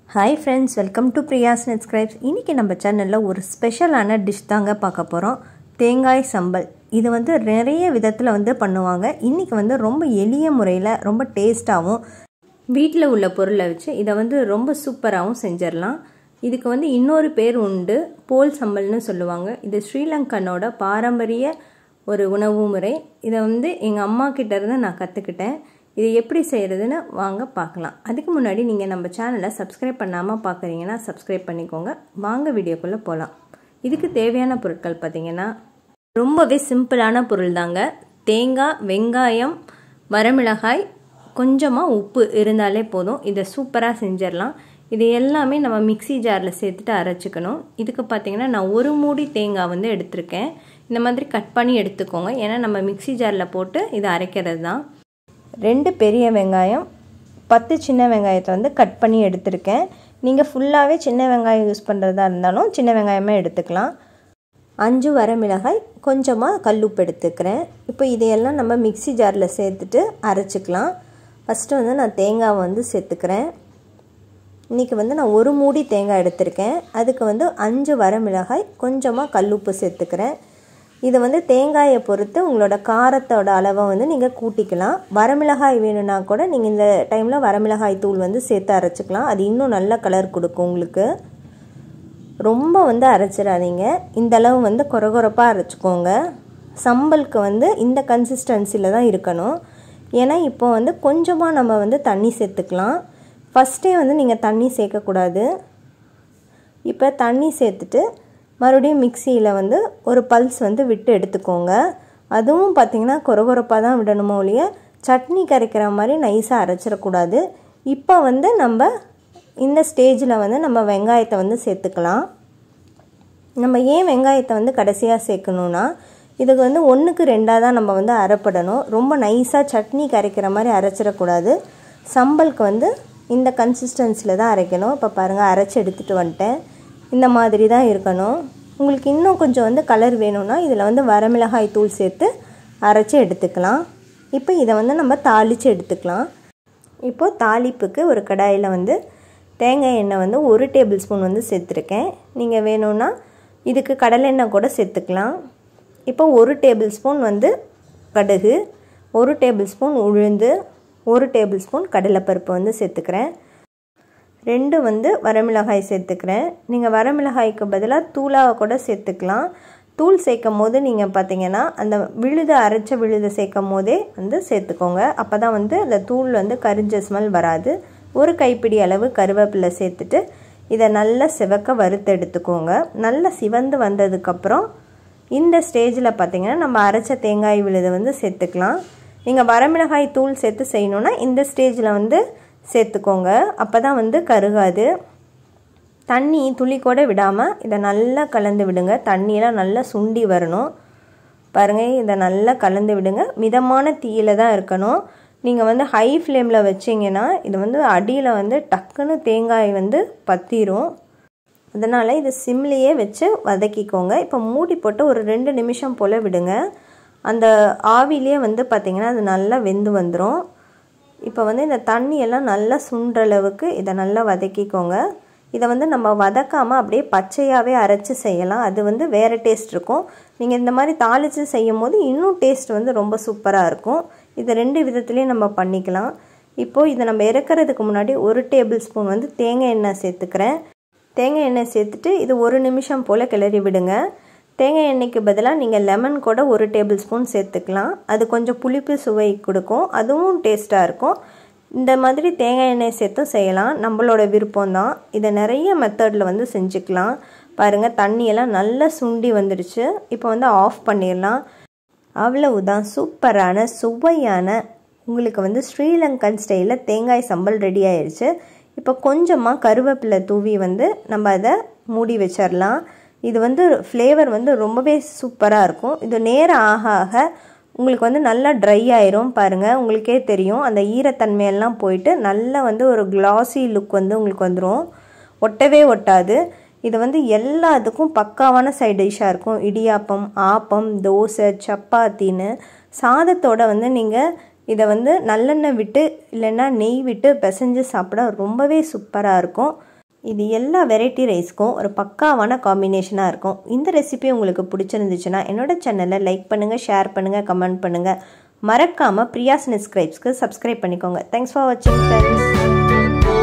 hi friends welcome to Priya's netscribes இன்றைக்கி நம்ம சேனலில் ஒரு ஸ்பெஷலான டிஷ் தாங்க பார்க்க போகிறோம் தேங்காய் சம்பல் இது வந்து நிறைய விதத்தில் வந்து பண்ணுவாங்க இன்றைக்கி வந்து ரொம்ப எளிய முறையில் ரொம்ப டேஸ்ட்டாகவும் வீட்டில் உள்ள பொருளை வச்சு இதை வந்து ரொம்ப சூப்பராகவும் செஞ்சிடலாம் இதுக்கு வந்து இன்னொரு பேர் உண்டு போல் சம்பல்னு சொல்லுவாங்க இது ஸ்ரீலங்கனோட பாரம்பரிய ஒரு உணவு முறை இதை வந்து எங்கள் அம்மா கிட்டேருந்து நான் கற்றுக்கிட்டேன் இது எப்படி செய்கிறதுன்னு வாங்க பார்க்கலாம் அதுக்கு முன்னாடி நீங்கள் நம்ம சேனலை சப்ஸ்கிரைப் பண்ணாமல் பார்க்குறீங்கன்னா சப்ஸ்கிரைப் பண்ணிக்கோங்க வாங்க வீடியோக்குள்ளே போகலாம் இதுக்கு தேவையான பொருட்கள் பார்த்திங்கன்னா ரொம்பவே சிம்பிளான பொருள் தாங்க தேங்காய் வெங்காயம் வரமிளகாய் கொஞ்சமாக உப்பு இருந்தாலே போதும் இதை சூப்பராக செஞ்சிடலாம் இது எல்லாமே நம்ம மிக்சி ஜாரில் சேர்த்துட்டு அரைச்சிக்கணும் இதுக்கு பார்த்திங்கன்னா நான் ஒரு மூடி தேங்காய் வந்து எடுத்திருக்கேன் இந்த மாதிரி கட் பண்ணி எடுத்துக்கோங்க ஏன்னா நம்ம மிக்சி ஜாரில் போட்டு இதை அரைக்கிறது தான் ரெண்டு பெரிய வெங்காயம் பத்து சின்ன வெங்காயத்தை வந்து கட் பண்ணி எடுத்திருக்கேன் நீங்கள் ஃபுல்லாகவே சின்ன வெங்காயம் யூஸ் பண்ணுறதா இருந்தாலும் சின்ன வெங்காயமே எடுத்துக்கலாம் அஞ்சு வரமிளகாய் கொஞ்சமாக கல்லுப்பு எடுத்துக்கிறேன் இப்போ இதையெல்லாம் நம்ம மிக்சி ஜாரில் சேர்த்துட்டு அரைச்சிக்கலாம் ஃபஸ்ட்டு வந்து நான் தேங்காவை வந்து சேர்த்துக்கிறேன் இன்றைக்கி வந்து நான் ஒரு மூடி தேங்காய் எடுத்திருக்கேன் அதுக்கு வந்து அஞ்சு வரமிளகாய் கொஞ்சமாக கல்லுப்பு சேர்த்துக்கிறேன் இது வந்து தேங்காயை பொறுத்து உங்களோட காரத்தோட அளவை வந்து நீங்கள் கூட்டிக்கலாம் வரமிளகாய் வேணும்னா கூட நீங்கள் இந்த டைமில் வரமிளகாய் தூள் வந்து சேர்த்து அரைச்சிக்கலாம் அது இன்னும் நல்ல கலர் கொடுக்கும் உங்களுக்கு ரொம்ப வந்து அரைச்சிடாதீங்க இந்த அளவு வந்து கொரகொரப்பாக அரைச்சிக்கோங்க சம்பலுக்கு வந்து இந்த கன்சிஸ்டன்சியில் தான் இருக்கணும் ஏன்னா இப்போ வந்து கொஞ்சமாக நம்ம வந்து தண்ணி சேர்த்துக்கலாம் ஃபஸ்ட்டே வந்து நீங்கள் தண்ணி சேர்க்கக்கூடாது இப்போ தண்ணி சேர்த்துட்டு மறுபடியும் மிக்சியில் வந்து ஒரு பல்ஸ் வந்து விட்டு எடுத்துக்கோங்க அதுவும் பார்த்திங்கன்னா கொரகொரப்பாக தான் விடணுமோ ஒழிய சட்னி கரைக்கிற மாதிரி நைஸாக அரைச்சிடக்கூடாது இப்போ வந்து நம்ம இந்த ஸ்டேஜில் வந்து நம்ம வெங்காயத்தை வந்து சேர்த்துக்கலாம் நம்ம ஏன் வெங்காயத்தை வந்து கடைசியாக சேர்க்கணுன்னா இதுக்கு வந்து ஒன்றுக்கு ரெண்டாக தான் நம்ம வந்து அரைப்படணும் ரொம்ப நைஸாக சட்னி கரைக்கிற மாதிரி அரைச்சிடக்கூடாது சம்பலுக்கு வந்து இந்த கன்சிஸ்டன்சியில் தான் அரைக்கணும் இப்போ பாருங்கள் அரைச்சி எடுத்துகிட்டு வந்துட்டேன் இந்த மாதிரி தான் இருக்கணும் உங்களுக்கு இன்னும் கொஞ்சம் வந்து கலர் வேணும்னா இதில் வந்து வரமிளகாய் தூள் சேர்த்து அரைச்சி எடுத்துக்கலாம் இப்போ இதை வந்து நம்ம தாளித்து எடுத்துக்கலாம் இப்போது தாளிப்புக்கு ஒரு கடாயில் வந்து தேங்காய் எண்ணெய் வந்து ஒரு டேபிள் ஸ்பூன் வந்து சேர்த்துருக்கேன் நீங்கள் வேணும்னா இதுக்கு கடலெண்ணெய் கூட சேர்த்துக்கலாம் இப்போ ஒரு டேபிள் ஸ்பூன் வந்து கடுகு ஒரு டேபிள் ஸ்பூன் உளுந்து ஒரு டேபிள் ஸ்பூன் கடலைப்பருப்பு வந்து சேர்த்துக்கிறேன் ரெண்டு வந்து வரமிளகாய் சேர்த்துக்கிறேன் நீங்கள் வரமிளகாய்க்கு பதிலாக தூளாக கூட சேர்த்துக்கலாம் தூள் சேர்க்கும் போது நீங்கள் பார்த்தீங்கன்னா அந்த விழுது அரைச்ச விழுது சேர்க்கும் போதே வந்து சேர்த்துக்கோங்க அப்போ தான் வந்து அந்த தூள் வந்து கரிஞ்ச ஸ்மெல் வராது ஒரு கைப்பிடி அளவு கருவேப்பிலை சேர்த்துட்டு இதை நல்லா சிவக்க வறுத்து எடுத்துக்கோங்க நல்லா சிவந்து வந்ததுக்கப்புறம் இந்த ஸ்டேஜில் பார்த்தீங்கன்னா நம்ம அரைச்ச தேங்காய் விழுது வந்து சேர்த்துக்கலாம் நீங்கள் வரமிளகாய் தூள் சேர்த்து செய்யணுன்னா இந்த ஸ்டேஜில் வந்து சேர்த்துக்கோங்க அப்போ தான் வந்து கருகாது தண்ணி துளி கூட விடாமல் இதை நல்லா கலந்து விடுங்க தண்ணியெலாம் நல்லா சுண்டி வரணும் பாருங்கள் இதை நல்லா கலந்து விடுங்க மிதமான தீயில் தான் இருக்கணும் நீங்கள் வந்து ஹை ஃப்ளேமில் வச்சிங்கன்னா இது வந்து அடியில் வந்து டக்குன்னு தேங்காய் வந்து பற்றிரும் அதனால் இது சிம்லேயே வச்சு வதக்கிக்கோங்க இப்போ மூடி போட்டு ஒரு ரெண்டு நிமிஷம் போல் விடுங்க அந்த ஆவிலே வந்து பார்த்திங்கன்னா அது நல்லா வெந்து வந்துடும் இப்போ வந்து இந்த தண்ணியெல்லாம் நல்லா சுண்டுற அளவுக்கு இதை நல்லா வதக்கிக்கோங்க இதை வந்து நம்ம வதக்காமல் அப்படியே பச்சையாகவே அரைச்சி செய்யலாம் அது வந்து வேறு டேஸ்ட் இருக்கும் நீங்கள் இந்த மாதிரி தாளித்து செய்யும் போது இன்னும் டேஸ்ட் வந்து ரொம்ப சூப்பராக இருக்கும் இதை ரெண்டு விதத்துலேயும் நம்ம பண்ணிக்கலாம் இப்போது இதை நம்ம இறக்கிறதுக்கு முன்னாடி ஒரு டேபிள் ஸ்பூன் வந்து தேங்காய் எண்ணெய் சேர்த்துக்கிறேன் தேங்காய் எண்ணெய் சேர்த்துட்டு இது ஒரு நிமிஷம் போல் கிளறி விடுங்க தேங்காய் எண்ணெய்க்கு பதிலாக நீங்கள் லெமன் கூட ஒரு டேபிள் ஸ்பூன் சேர்த்துக்கலாம் அது கொஞ்சம் புளிப்பு சுவை கொடுக்கும் அதுவும் டேஸ்ட்டாக இருக்கும் இந்த மாதிரி தேங்காய் எண்ணெய் சேர்த்தும் செய்யலாம் நம்மளோட விருப்பம் தான் இதை நிறைய மெத்தடில் வந்து செஞ்சுக்கலாம் பாருங்கள் தண்ணியெல்லாம் நல்லா சுண்டி வந்துடுச்சு இப்போ வந்து ஆஃப் பண்ணிடலாம் அவ்வளவுதான் சூப்பரான சுவையான உங்களுக்கு வந்து ஸ்ரீலங்கன் ஸ்டைலில் தேங்காய் சம்பல் ரெடி ஆயிடுச்சு இப்போ கொஞ்சமாக கருவேப்பிலை தூவி வந்து நம்ம அதை மூடி வச்சிடலாம் இது வந்து ஃப்ளேவர் வந்து ரொம்பவே சூப்பராக இருக்கும் இது நேரம் ஆக ஆக உங்களுக்கு வந்து நல்லா ட்ரை ஆயிரும் பாருங்கள் உங்களுக்கே தெரியும் அந்த ஈரத்தன்மையெல்லாம் போயிட்டு நல்லா வந்து ஒரு கிளாஸி லுக் வந்து உங்களுக்கு வந்துடும் ஒட்டவே ஒட்டாது இது வந்து எல்லாத்துக்கும் பக்காவான சைட் டிஷ்ஷாக இருக்கும் இடியாப்பம் ஆப்பம் தோசை சப்பாத்தின்னு சாதத்தோட வந்து நீங்கள் இதை வந்து நல்லெண்ணெய் விட்டு இல்லைன்னா நெய் விட்டு பிசைஞ்சு சாப்பிட ரொம்பவே சூப்பராக இருக்கும் இது எல்லா வெரைட்டி ரைஸ்க்கும் ஒரு பக்காவான காம்பினேஷனாக இருக்கும் இந்த ரெசிபி உங்களுக்கு பிடிச்சிருந்துச்சுன்னா என்னோட சேனலை லைக் பண்ணுங்கள் ஷேர் பண்ணுங்கள் கமெண்ட் பண்ணுங்கள் மறக்காமல் பிரியாஸ் நெஸ்கிரைப்ஸ்க்கு சப்ஸ்கிரைப் பண்ணிக்கோங்க தேங்க்ஸ் ஃபார் வாட்சிங் ஃப்ரெண்ட்ஸ்